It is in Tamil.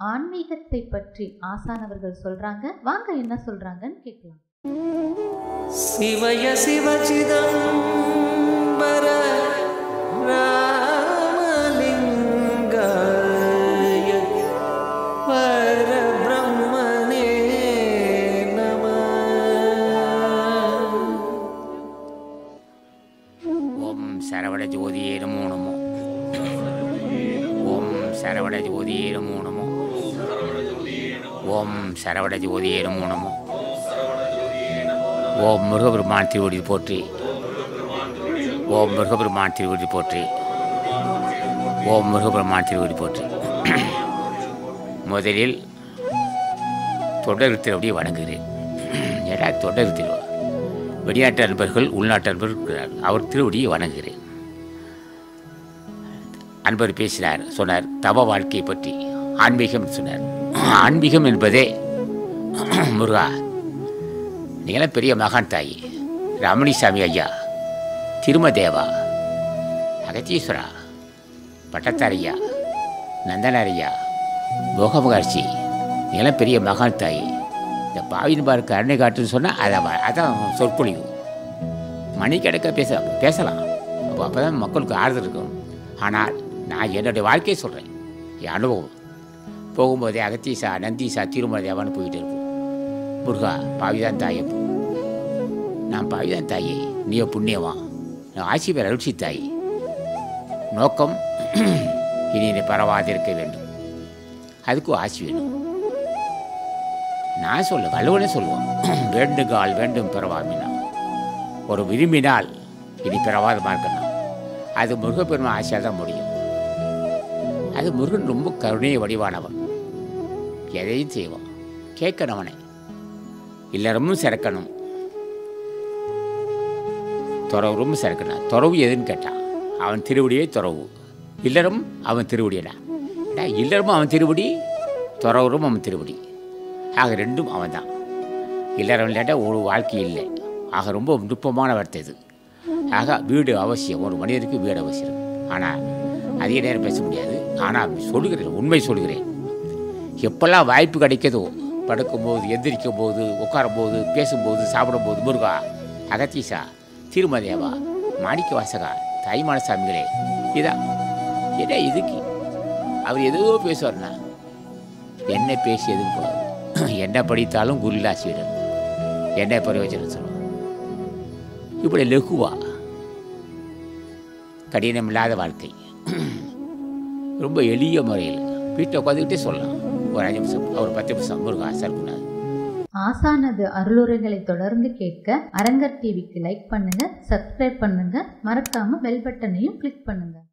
ஆன்மீகத்தை பற்றி ஆசானவர்கள் சொல்றாங்க வாங்க என்ன சொல்றாங்கன்னு கேட்கலாம் शिवय शिवचिदम्बर रामलिङ्गाय परब्रह्मणे नमः ஓம் சரவண ஜோதியே நமோ நமோ ஓம் சரவண ஜோதியே நமோ நமோ ஓம் சரவண ஜோதியே நமோ நமோ ஓம் முருகபெருமான் திருவடி போற்றி ஓம் முருகபெருமான் திருவடி போற்றி ஓம் முருகபெருமான் திருவடி போற்றி முதலில் தொடர் திருவடியை வணங்குகிறேன் ஏடா தொடர் திருவா வெளிநாட்டு அன்பர்கள் உள்நாட்டு அன்பர்கள் இருக்கிறார் அவர் திருவடியை வணங்குகிறேன் அன்பர் பேசினார் சொன்னார் தவ வாழ்க்கையை பற்றி ஆன்மீகம் சொன்னார் ஆன்மீகம் என்பதே முருகா நீங்களாம் பெரிய மகான் தாயி ரமணிசாமி ஐயா திருமதேவா அகத்தீஸ்வரா பட்டத்தாரையா நந்தனாரையா போகமகர்ஷி நீங்களாம் பெரிய மகான் தாயி இந்த பாவின் பார்க்க அருணை காட்டுன்னு சொன்னால் அதை வ- அதான் சொற்பொழிவு மணிக்கணக்க பேச பேசலாம் அப்போ அப்போ தான் மக்களுக்கு ஆறுதல் இருக்கும் ஆனால் நான் என்னுடைய வாழ்க்கையை சொல்கிறேன் என் அனுபவம் போகும்போதே அகத்தீசா நந்தீசா திருமலை தேவான்னு போயிட்டு இருப்போம் முருகா பாவிதான் தாயே போ நான் பாவிதான் தாயே நீயோ புண்ணியவா நான் ஆட்சி பேர் அருட்சி தாய் நோக்கம் இனி நீ பரவாதிருக்க வேண்டும் அதுக்கும் ஆட்சி வேணும் நான் சொல்ல வள்ளுவனே சொல்லுவான் வேண்டுகால் வேண்டும் பிறவாமினா ஒரு விரும்பினால் இனி பிறவாதமாக இருக்கணும் அது முருகப்பெருமான் ஆசையாக தான் முடியும் அது முருகன் ரொம்ப கருணைய வடிவானவன் எதையும் செய்வான் கேட்கணும் அவனை இல்லறமும் சிறக்கணும் துறவரும் சிறக்கணும் துறவு எதுன்னு கேட்டான் அவன் திருவடியே துறவு இல்லறம் அவன் திருவடியடா டா, இல்லறமும் அவன் திருவடி துறவரும் அவன் திருவடி ஆக ரெண்டும் அவன் தான் இல்லறம் இல்லாட்டா ஒரு வாழ்க்கை இல்லை ஆக ரொம்ப நுட்பமான வார்த்தை இது ஆக வீடு அவசியம் ஒரு மனிதனுக்கு வீடு அவசியம் ஆனால் அதிக நேரம் பேச முடியாது ஆனால் சொல்லுகிறேன் உண்மை சொல்கிறேன் எப்பெல்லாம் வாய்ப்பு கிடைக்குதோ படுக்கும்போது எந்திரிக்கும் போது உட்காரும் போது பேசும்போது சாப்பிடும்போது முருகா அகத்தீசா திருமதேவா மாணிக்க வாசகா தாய்மான சாமிகளே இதான் என்ன இதுக்கு அவர் எதோ பேசுவார்னா என்ன பேசி எதுவும் போகாது என்ன படித்தாலும் குருலாசியிடம் என்ன பிரயோஜனம் சொல்லுவார் இப்படி லெகுவா கடினம் இல்லாத வாழ்க்கை ரொம்ப எளிய முறையில் வீட்டை உட்காந்துக்கிட்டே சொல்லலாம் ஒரு அஞ்சு நிமிஷம் ஒரு பத்து நிமிஷம் முருகா சர்க்குனார் ஆசானது அருளுரைகளை தொடர்ந்து கேட்க அரங்கர் டிவிக்கு லைக் பண்ணுங்க சப்ஸ்கிரைப் பண்ணுங்க மறக்காம பெல் பட்டனையும் கிளிக் பண்ணுங்க